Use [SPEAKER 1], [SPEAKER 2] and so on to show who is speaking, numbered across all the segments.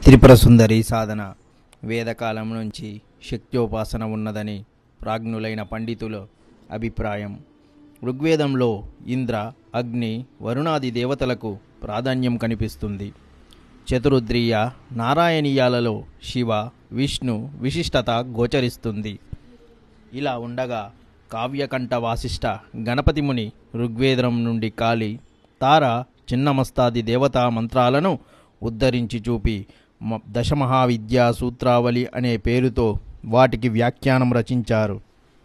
[SPEAKER 1] త్రిపుర సుందరి సాధన వేదకాలం నుంచి శక్త్యోపాసన ఉన్నదని ప్రాజ్ఞులైన పండితుల అభిప్రాయం ఋగ్వేదంలో ఇంద్ర అగ్ని వరుణాది దేవతలకు ప్రాధాన్యం కనిపిస్తుంది చతురుద్రీయ నారాయణీయాలలో శివ విష్ణు విశిష్టత గోచరిస్తుంది ఇలా ఉండగా కావ్యకంఠ వాసిష్ట గణపతి ముని ఋగ్వేదం నుండి కాలి తార చిన్నమస్తాది దేవతా మంత్రాలను ఉద్ధరించి చూపి మ- దశమహావిద్యా సూత్రావళి అనే పేరుతో వాటికి వ్యాఖ్యానం రచించారు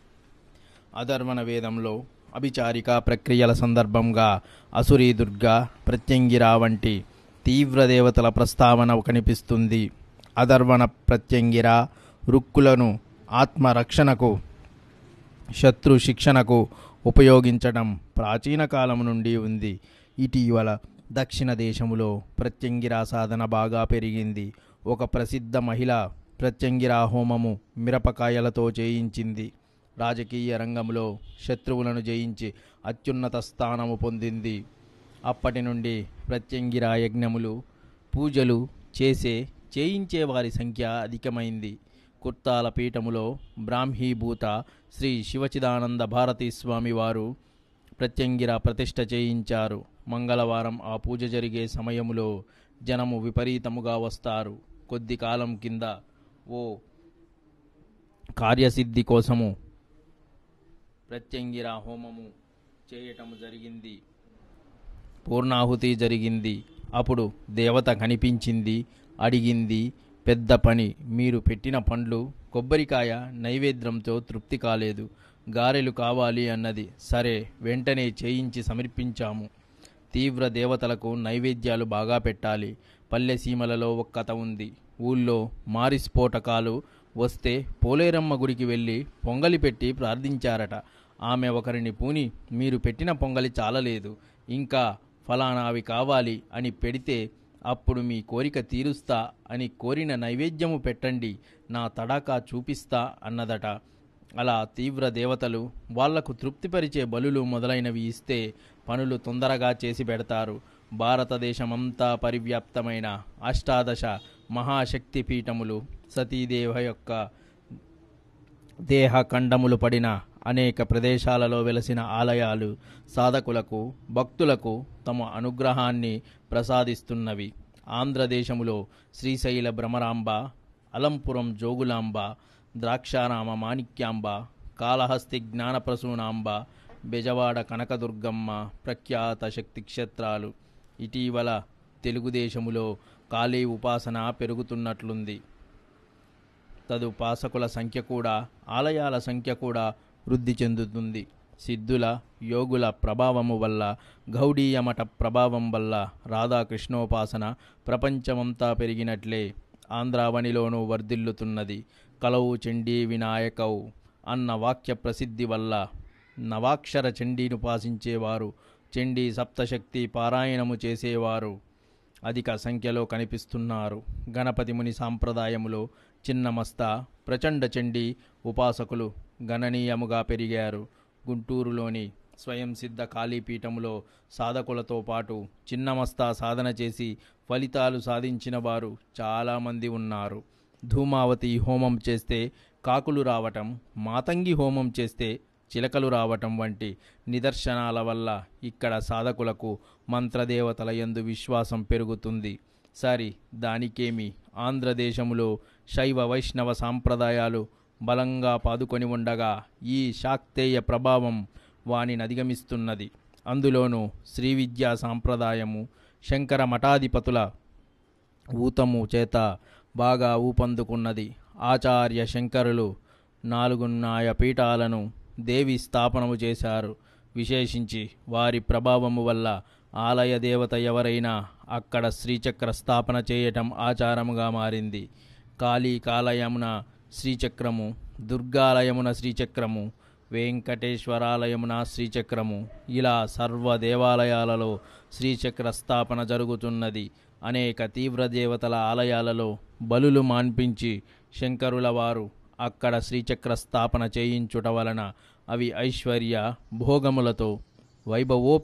[SPEAKER 1] అధర్వణ వేదంలో అభిచారిక ప్రక్రియల సందర్భంగా అసురీ దుర్గా ప్రత్యంగిరా వంటి తీవ్ర దేవతల ప్రస్తావన కనిపిస్తుంది అధర్వణ ప్రత్యంగిర రుక్కులను ఆత్మరక్షణకు శత్రు శిక్షణకు ఉపయోగించడం ప్రాచీన కాలం నుండి ఉంది ఇటీవల దక్షిణ దేశములో ప్రత్యంగిరా సాధన బాగా పెరిగింది ఒక ప్రసిద్ధ మహిళ ప్రత్యంగిరా హోమము మిరపకాయలతో చేయించింది రాజకీయ రంగంలో శత్రువులను జయించి అత్యున్నత స్థానము పొందింది అప్పటి నుండి ప్రత్యంగిరా యజ్ఞములు పూజలు చేసే చేయించే వారి సంఖ్య అధికమైంది కుర్తాల పీఠములో బ్రాహ్మీభూత శ్రీ శివచిదానంద భారతీ స్వామి వారు ప్రత్యంగిర ప్రతిష్ఠ చేయించారు మంగళవారం ఆ పూజ జరిగే సమయములో జనము విపరీతముగా వస్తారు కొద్ది కాలం కింద ఓ కార్యసిద్ధి కోసము ప్రత్యంగిర హోమము చేయటము జరిగింది పూర్ణాహుతి జరిగింది అప్పుడు దేవత కనిపించింది అడిగింది పెద్ద పని మీరు పెట్టిన పండ్లు కొబ్బరికాయ నైవేద్యంతో తృప్తి కాలేదు గారెలు కావాలి అన్నది సరే వెంటనే చేయించి సమర్పించాము తీవ్ర దేవతలకు నైవేద్యాలు బాగా పెట్టాలి పల్లె సీమలలో ఒక కథ ఉంది ఊళ్ళో మారిస్ఫోటకాలు వస్తే పోలేరమ్మ గుడికి వెళ్ళి పొంగలి పెట్టి ప్రార్థించారట ఆమె ఒకరిని పూని మీరు పెట్టిన పొంగలి చాలలేదు ఇంకా ఫలానావి కావాలి అని పెడితే అప్పుడు మీ కోరిక తీరుస్తా అని కోరిన నైవేద్యము పెట్టండి నా తడాకా చూపిస్తా అన్నదట అలా తీవ్ర దేవతలు వాళ్లకు తృప్తిపరిచే బలులు మొదలైనవి ఇస్తే పనులు తొందరగా చేసి పెడతారు భారతదేశమంతా పరివ్యాప్తమైన అష్టాదశ మహాశక్తి పీఠములు సతీదేవ యొక్క దేహ ఖండములు పడిన అనేక ప్రదేశాలలో వెలసిన ఆలయాలు సాధకులకు భక్తులకు తమ అనుగ్రహాన్ని ప్రసాదిస్తున్నవి ఆంధ్రదేశములో శ్రీశైల భ్రమరాంబ అలంపురం జోగులాంబ ద్రాక్షారామ మాణిక్యాంబ కాళహస్తి జ్ఞానప్రసూనాంబ బెజవాడ కనకదుర్గమ్మ ప్రఖ్యాత శక్తి క్షేత్రాలు ఇటీవల తెలుగుదేశములో కాళీ ఉపాసన పెరుగుతున్నట్లుంది తదుపాసకుల సంఖ్య కూడా ఆలయాల సంఖ్య కూడా వృద్ధి చెందుతుంది సిద్ధుల యోగుల ప్రభావము వల్ల గౌడీయ మఠ ప్రభావం వల్ల రాధాకృష్ణోపాసన ప్రపంచమంతా పెరిగినట్లే ఆంధ్రావనిలోనూ వర్ధిల్లుతున్నది కలవు చండీ వినాయకౌ అన్న వాక్య ప్రసిద్ధి వల్ల నవాక్షర చండీని ఉపాసించేవారు చండీ సప్తశక్తి పారాయణము చేసేవారు అధిక సంఖ్యలో కనిపిస్తున్నారు గణపతి ముని సాంప్రదాయములో చిన్నమస్త ప్రచండ చండీ ఉపాసకులు గణనీయముగా పెరిగారు గుంటూరులోని స్వయం సిద్ధ కాళీపీఠములో సాధకులతో పాటు చిన్నమస్తా సాధన చేసి ఫలితాలు సాధించిన వారు చాలామంది ఉన్నారు ధూమావతి హోమం చేస్తే కాకులు రావటం మాతంగి హోమం చేస్తే చిలకలు రావటం వంటి నిదర్శనాల వల్ల ఇక్కడ సాధకులకు మంత్రదేవతల యందు విశ్వాసం పెరుగుతుంది సరి దానికేమి ఆంధ్రదేశములో శైవ వైష్ణవ సాంప్రదాయాలు బలంగా పాదుకొని ఉండగా ఈ శాక్తేయ ప్రభావం వానిని అధిగమిస్తున్నది అందులోనూ శ్రీ విద్యా సాంప్రదాయము శంకర మఠాధిపతుల ఊతము చేత బాగా ఊపందుకున్నది ఆచార్య శంకరులు నాలుగు న్యాయ పీఠాలను దేవి స్థాపనము చేశారు విశేషించి వారి ప్రభావము వల్ల ఆలయ దేవత ఎవరైనా అక్కడ శ్రీచక్ర స్థాపన చేయటం ఆచారముగా మారింది కాళీ కాలయమున శ్రీచక్రము దుర్గాలయమున శ్రీచక్రము వెంకటేశ్వరాలయమున శ్రీచక్రము ఇలా సర్వ దేవాలయాలలో శ్రీచక్ర స్థాపన జరుగుతున్నది అనేక తీవ్ర దేవతల ఆలయాలలో బలులు మాన్పించి శంకరుల వారు అక్కడ శ్రీచక్ర స్థాపన చేయించుట వలన అవి ఐశ్వర్య భోగములతో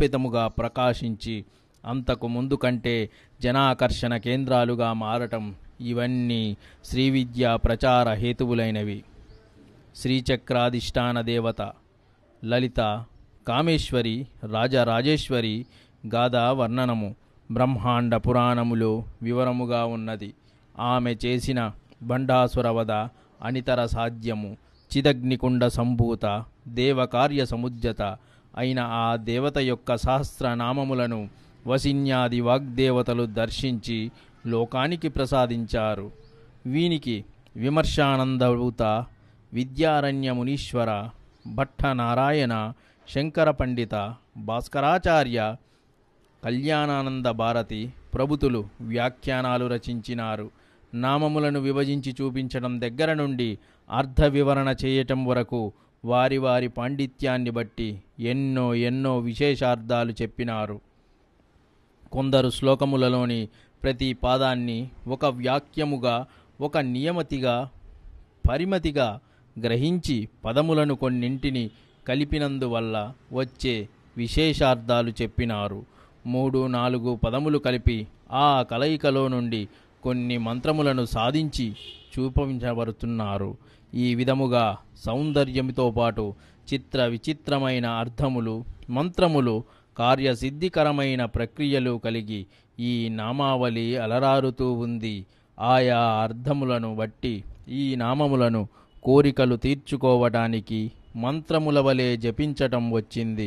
[SPEAKER 1] వైభవోపేతముగా ప్రకాశించి అంతకు ముందు కంటే జనాకర్షణ కేంద్రాలుగా మారటం ఇవన్నీ శ్రీ విద్యా ప్రచార హేతువులైనవి శ్రీచక్రాధిష్టాన దేవత లలిత కామేశ్వరి రాజరాజేశ్వరి గాథ వర్ణనము బ్రహ్మాండ పురాణములో వివరముగా ఉన్నది ఆమె చేసిన బండాసురవద అనితర సాధ్యము చిదగ్నికుండ సంభూత దేవకార్య సముద్యత అయిన ఆ దేవత యొక్క సహస్రనామములను వసిన్యాది వాగ్దేవతలు దర్శించి లోకానికి ప్రసాదించారు వీనికి విమర్శానందభూత విద్యారణ్య మునీశ్వర భట్ట నారాయణ శంకర పండిత భాస్కరాచార్య కళ్యాణానంద భారతి ప్రభుతులు వ్యాఖ్యానాలు రచించినారు నామములను విభజించి చూపించడం దగ్గర నుండి అర్థ వివరణ చేయటం వరకు వారి వారి పాండిత్యాన్ని బట్టి ఎన్నో ఎన్నో విశేషార్థాలు చెప్పినారు కొందరు శ్లోకములలోని ప్రతి పాదాన్ని ఒక వ్యాక్యముగా ఒక నియమతిగా పరిమతిగా గ్రహించి పదములను కొన్నింటిని కలిపినందువల్ల వచ్చే విశేషార్థాలు చెప్పినారు మూడు నాలుగు పదములు కలిపి ఆ కలయికలో నుండి కొన్ని మంత్రములను సాధించి చూపించబడుతున్నారు ఈ విధముగా సౌందర్యంతో పాటు చిత్ర విచిత్రమైన అర్థములు మంత్రములు కార్యసిద్ధికరమైన ప్రక్రియలు కలిగి ఈ నామావళి అలరారుతూ ఉంది ఆయా అర్థములను బట్టి ఈ నామములను కోరికలు తీర్చుకోవటానికి మంత్రముల వలె జపించటం వచ్చింది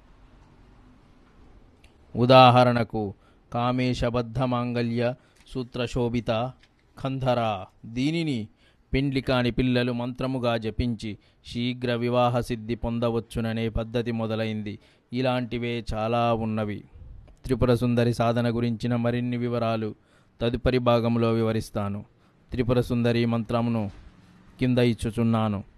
[SPEAKER 1] ఉదాహరణకు కామేశబద్ధ మాంగళ్య సూత్రశోభిత ఖంధర దీనిని పెండ్లి కాని పిల్లలు మంత్రముగా జపించి శీఘ్ర వివాహ సిద్ధి పొందవచ్చుననే పద్ధతి మొదలైంది ఇలాంటివే చాలా ఉన్నవి త్రిపుర సుందరి సాధన గురించిన మరిన్ని వివరాలు తదుపరి భాగంలో వివరిస్తాను త్రిపుర సుందరి మంత్రమును కింద ఇచ్చుచున్నాను